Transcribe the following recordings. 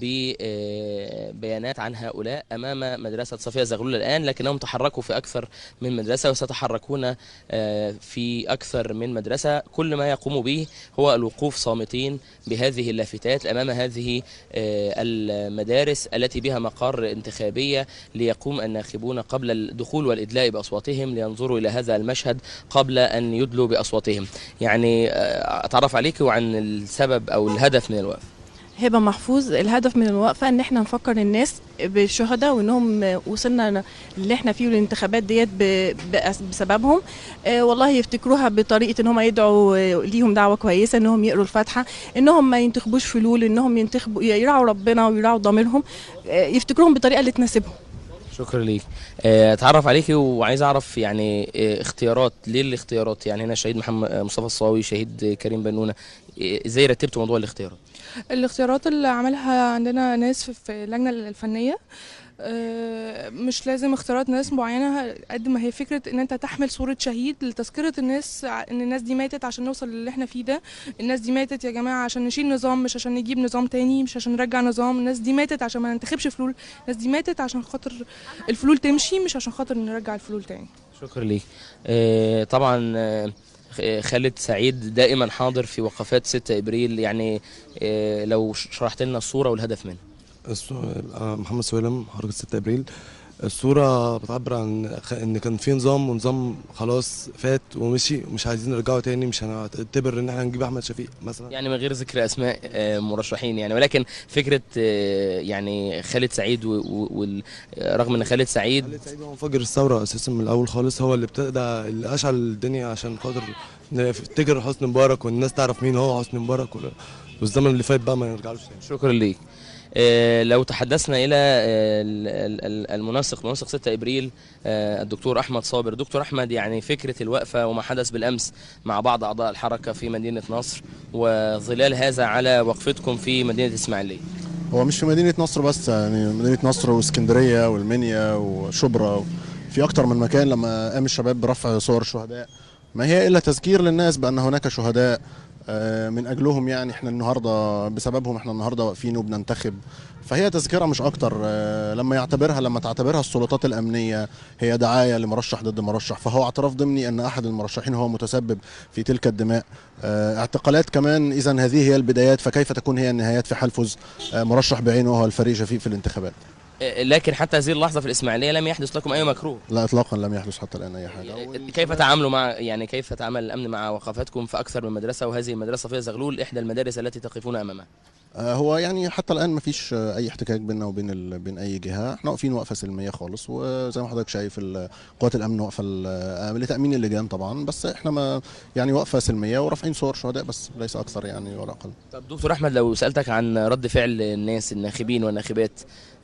ببيانات عن هؤلاء أمام مدرسة صفية زغلول الآن لكنهم تحركوا في أكثر من مدرسة وسيتحركون آه، في أكثر من مدرسة كل ما يقوم به هو الوقوف صامتين بهذه اللافتات أمام هذه آه، المدارس التي بها مقار انتخابية ليقوم الناخبون قبل الدخول والإدلاء بأصواتهم لينظروا إلى هذا المشهد قبل أن يدلوا بأصواتهم يعني آه، أتعرف عليك وعن السبب أو الهدف من الوقف هبه محفوظ الهدف من الوقفه ان احنا نفكر الناس بالشهداء وانهم وصلنا اللي احنا فيه الانتخابات ديت ب- بأس- بسببهم آه، والله يفتكروها بطريقه ان هم يدعوا آه، ليهم دعوه كويسه انهم يقروا الفاتحه انهم ما ينتخبوش فلول انهم ينتخبوا يراعوا ربنا ويراعوا ضميرهم آه، يفتكروهم بالطريقه اللي تناسبهم شكرا ليك آه، اتعرف عليكي وعايز اعرف يعني آه، اختيارات ليه الاختيارات يعني هنا شهيد محمد آه، مصطفى الصاوي شهيد كريم بنونه آه، ازاي رتبتوا موضوع الاختيارات الاختيارات اللي عملها عندنا ناس في- في اللجنة الفنية آه، مش لازم اختيارات ناس معينة قد ما هي فكرة ان انت تحمل صورة شهيد لتذكرة الناس ع- ان الناس دي ماتت عشان نوصل للي احنا فيه ده الناس دي ماتت يا جماعة عشان نشيل نظام مش عشان نجيب نظام تاني مش عشان نرجع نظام الناس دي ماتت عشان ما ننتخبش فلول الناس دي ماتت عشان خاطر الفلول تمشي مش عشان خاطر نرجع الفلول تاني شكرا ليك آه، طبعا آه، خ- خالد سعيد دائما حاضر في وقفات 6 ابريل يعني آه، لو شرحت لنا الصوره والهدف منها الصورة- أنا محمد سويلم حركة 6 ابريل الصورة بتعبر عن خ- ان كان في نظام ونظام خلاص فات ومشي ومش عايزين نرجعه تاني مش هنعتبر ان احنا نجيب احمد شفيق مثلا يعني من غير ذكر اسماء آه، مرشحين يعني ولكن فكره آه، يعني خالد سعيد و- و- وال- آه، رغم ان خالد سعيد خالد سعيد هو مفجر الثورة اساسا من الاول خالص هو اللي ابتدى اللي اشعل الدنيا عشان خاطر نفتكر حسني مبارك والناس تعرف مين هو حسني مبارك ولا- والزمن اللي فات بقى ما نرجعلوش تاني شكرا ليك آه، لو تحدثنا الى آه، ال- ال- ال- المنسق منسق 6 ابريل آه، الدكتور احمد صابر دكتور احمد يعني فكره الوقفه وما حدث بالامس مع بعض اعضاء الحركه في مدينه نصر وظلال هذا على وقفتكم في مدينه اسماعيليه هو مش في مدينة نصر بس يعني مدينة نصر واسكندرية والمنيا وشبرا في أكتر من مكان لما قام الشباب برفع صور الشهداء ما هي إلا تذكير للناس بأن هناك شهداء آه، من أجلهم يعني احنا النهاردة بسببهم احنا النهاردة واقفين وبننتخب فهي تذكرة مش أكتر آه، لما يعتبرها لما تعتبرها السلطات الأمنية هي دعاية لمرشح ضد مرشح فهو اعتراف ضمني أن أحد المرشحين هو متسبب في تلك الدماء آه، اعتقالات كمان إذا هذه هي البدايات فكيف تكون هي النهايات في حال فوز آه، مرشح بعينه وهو الفريق شفيق في الانتخابات آه، لكن حتى هذه اللحظه في الاسماعيليه لم يحدث لكم اي مكروه لا اطلاقا لم يحدث حتى الان اي حاجه كيف تعاملوا مع يعني كيف تعامل الامن مع وقفاتكم في اكثر من مدرسه وهذه المدرسه فيها زغلول احدى المدارس التي تقفون امامها آه، هو يعني حتى الان ما فيش آه، اي احتكاك بيننا وبين ال... بين اي جهه احنا واقفين وقفه سلميه خالص وزي ما حضرتك شايف ال- قوات الامن واقفه ال- آه، لتامين اللجان طبعا بس احنا ما يعني وقفه سلميه ورافعين صور شهداء بس ليس اكثر يعني ولا اقل طب دكتور احمد لو سالتك عن رد فعل الناس الناخبين والناخبات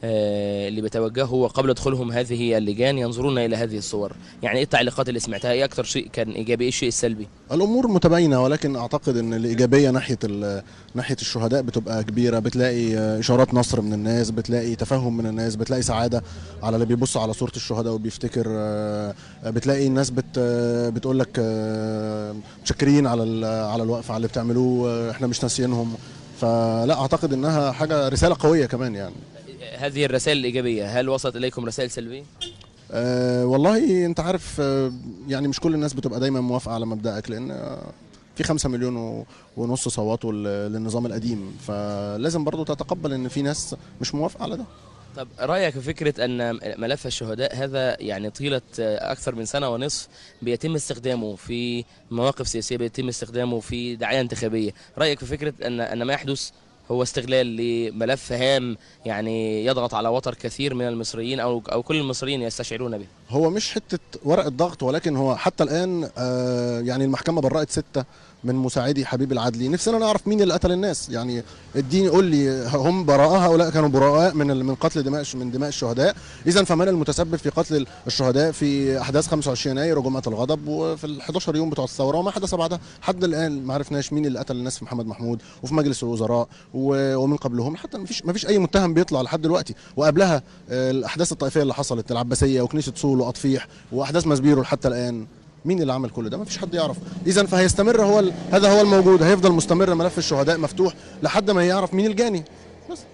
آه، اللي بيتوجهوا قبل دخولهم هذه اللجان ينظرون الى هذه الصور يعني ايه التعليقات اللي سمعتها ايه اكتر شيء كان ايجابي ايه الشيء السلبي الامور متباينه ولكن اعتقد ان الايجابيه ناحيه ال- ناحيه الشهداء بتبقى كبيره بتلاقي آه، اشارات نصر من الناس بتلاقي تفهم من الناس بتلاقي سعاده على اللي بيبص على صوره الشهداء وبيفتكر آه، بتلاقي الناس بت آه، بتقول لك آه، متشكرين على ال- على الوقفه على اللي بتعملوه آه، احنا مش ناسيينهم فلا اعتقد انها حاجه رساله قويه كمان يعني هذه الرسائل الايجابيه هل وصلت اليكم رسائل سلبيه أه والله انت عارف أه يعني مش كل الناس بتبقى دايما موافقه على مبدأك لان أه في خمسة مليون و- ونص صوتوا ل- للنظام القديم فلازم برضو تتقبل ان في ناس مش موافقه على ده طب رايك في فكره ان ملف الشهداء هذا يعني طيله آه، اكثر من سنه ونصف بيتم استخدامه في مواقف سياسيه بيتم استخدامه في دعايه انتخابيه رايك في فكره ان ان ما يحدث هو استغلال لملف هام يعني يضغط على وتر كثير من المصريين او او كل المصريين يستشعرون به هو مش حته ورقه ضغط ولكن هو حتى الان آه يعني المحكمه برأت سته من مساعدي حبيب العدلي نفسنا نعرف مين اللي قتل الناس يعني اديني قول لي هم براء هؤلاء كانوا براء من ال- من قتل دماء من دماء الشهداء اذا فمن المتسبب في قتل الشهداء في احداث 25 يناير وجمعه الغضب وفي ال 11 يوم بتوع الثوره وما حدث بعدها حد الان ما عرفناش مين اللي قتل الناس في محمد محمود وفي مجلس الوزراء و- ومن قبلهم حتى ما فيش ما فيش اي متهم بيطلع لحد دلوقتي وقبلها آه، الاحداث الطائفيه اللي حصلت العباسيه وكنيسه صول واطفيح واحداث مسبيرو حتى الان مين اللي عمل كل ده؟ ما فيش حد يعرف، اذا فهيستمر هو ال... هذا هو الموجود، هيفضل مستمر ملف الشهداء مفتوح لحد ما يعرف مين الجاني.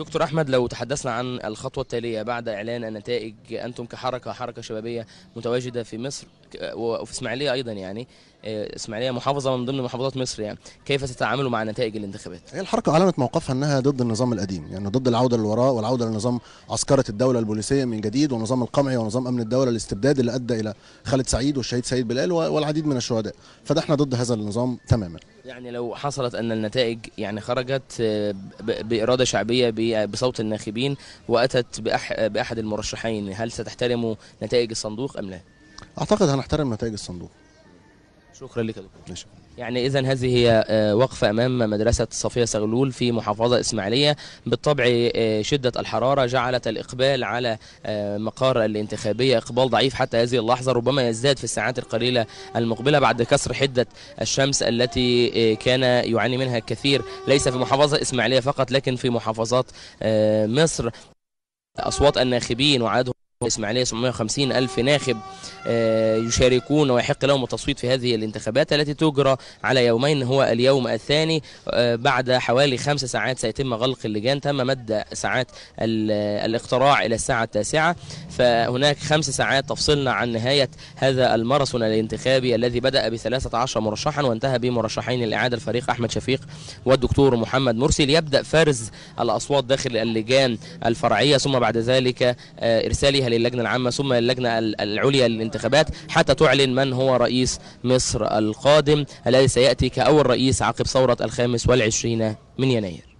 دكتور احمد لو تحدثنا عن الخطوه التاليه بعد اعلان النتائج انتم كحركه حركه شبابيه متواجده في مصر ك- وفي اسماعيليه ايضا يعني آه، اسماعيليه محافظه من ضمن محافظات مصر يعني كيف تتعاملوا مع نتائج الانتخابات هي الحركة أعلنت موقفها أنها ضد النظام القديم يعني ضد العودة للوراء والعودة لنظام عسكرة الدولة البوليسية من جديد ونظام القمعي ونظام أمن الدولة الاستبداد اللي أدى إلى خالد سعيد والشهيد سيد بلال و- والعديد من الشهداء فده احنا ضد هذا النظام تماما يعني لو حصلت ان النتائج يعني خرجت آه، ب- باراده شعبيه ب- بصوت الناخبين واتت بأح باحد المرشحين هل ستحترموا نتائج الصندوق ام لا؟ أعتقد هنحترم نتائج الصندوق شكرا لك يا دكتور ماشي. يعني اذا هذه هي آه، وقفه امام مدرسه صفيه سغلول في محافظه اسماعيليه بالطبع آه، شده الحراره جعلت الاقبال على آه، مقار الانتخابيه اقبال ضعيف حتى هذه اللحظه ربما يزداد في الساعات القليله المقبله بعد كسر حده الشمس التي آه، كان يعاني منها الكثير ليس في محافظه اسماعيليه فقط لكن في محافظات آه، مصر اصوات الناخبين وعددهم في الإسماعيلية 750 ألف ناخب آه، يشاركون ويحق لهم التصويت في هذه الانتخابات التي تجرى على يومين هو اليوم الثاني آه، بعد حوالي خمس ساعات سيتم غلق اللجان تم مد ساعات ال- الاقتراع إلى الساعة التاسعة فهناك خمس ساعات تفصلنا عن نهاية هذا الماراثون الانتخابي الذي بدأ بثلاثة عشر مرشحا وانتهى بمرشحين الإعادة الفريق أحمد شفيق والدكتور محمد مرسي ليبدأ فرز الأصوات داخل اللجان الفرعية ثم بعد ذلك آه، إرسالها للجنة العامة ثم اللجنة ال- العليا للانتخابات حتى تعلن من هو رئيس مصر القادم الذي سيأتي كأول رئيس عقب ثورة الخامس والعشرين من يناير